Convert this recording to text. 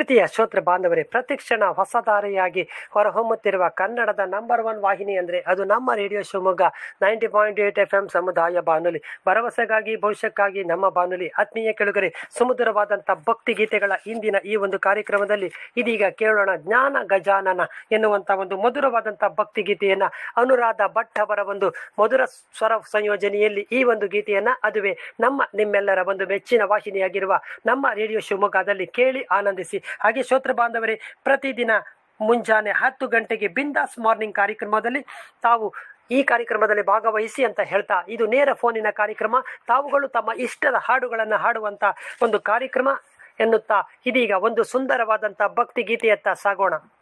ಪ್ರೀತಿಯ ಶ್ರೋತೃ ಬಾಂಧವರೇ ಪ್ರತಿಕ್ಷಣ ಹೊಸದಾರಿಯಾಗಿ ಹೊರಹೊಮ್ಮುತ್ತಿರುವ ಕನ್ನಡದ ನಂಬರ್ ಒನ್ ವಾಹಿನಿ ಅಂದರೆ ಅದು ನಮ್ಮ radio Shivamogga ninety point eight F M ಸಮುದಾಯ ಬಾನುಲಿ ಭರವಸೆಗಾಗಿ ಭವಿಷ್ಯಕ್ಕಾಗಿ ನಮ್ಮ ಬಾನುಲಿ ಆತ್ಮೀಯ ಕೆಳಗರೆ ಸುಮಧುರವಾದಂಥ ಭಕ್ತಿ ಗೀತೆಗಳ ಇಂದಿನ ಈ ಒಂದು ಕಾರ್ಯಕ್ರಮದಲ್ಲಿ ಇದೀಗ ಕೇಳೋಣ ಜ್ಞಾನ ಗಜಾನನ ಎನ್ನುವಂಥ ಒಂದು ಮಧುರವಾದಂಥ ಭಕ್ತಿ ಗೀತೆಯನ್ನು ಅನುರಾಧ ಭಟ್ ಅವರ ಒಂದು ಮಧುರ ಸ್ವರ ಸಂಯೋಜನೆಯಲ್ಲಿ ಈ ಒಂದು ಗೀತೆಯನ್ನು ಅದುವೇ ನಮ್ಮ ನಿಮ್ಮೆಲ್ಲರ ಒಂದು ಮೆಚ್ಚಿನ ವಾಹಿನಿಯಾಗಿರುವ ನಮ್ಮ ರೇಡಿಯೋ ಶಿವಮೊಗ್ಗದಲ್ಲಿ ಕೇಳಿ ಆನಂದಿಸಿ ಹಾಗೆ ಶ್ರೋತೃ ಬಾಂಧವರೇ ಪ್ರತಿದಿನ ಮುಂಜಾನೆ ಹತ್ತು ಗಂಟೆಗೆ ಬಿಂದಾಸ್ ಮಾರ್ನಿಂಗ್ ಕಾರ್ಯಕ್ರಮದಲ್ಲಿ ತಾವು ಈ ಕಾರ್ಯಕ್ರಮದಲ್ಲಿ ಭಾಗವಹಿಸಿ ಅಂತ ಹೇಳ್ತಾ ಇದು ನೇರ ಫೋನಿನ ಕಾರ್ಯಕ್ರಮ ತಾವುಗಳು ತಮ್ಮ ಇಷ್ಟದ ಹಾಡುಗಳನ್ನು ಹಾಡುವಂತ ಒಂದು ಕಾರ್ಯಕ್ರಮ ಎನ್ನುತ್ತಾ ಇದೀಗ ಒಂದು ಸುಂದರವಾದಂಥ ಭಕ್ತಿ ಗೀತೆಯತ್ತ ಸಾಗೋಣ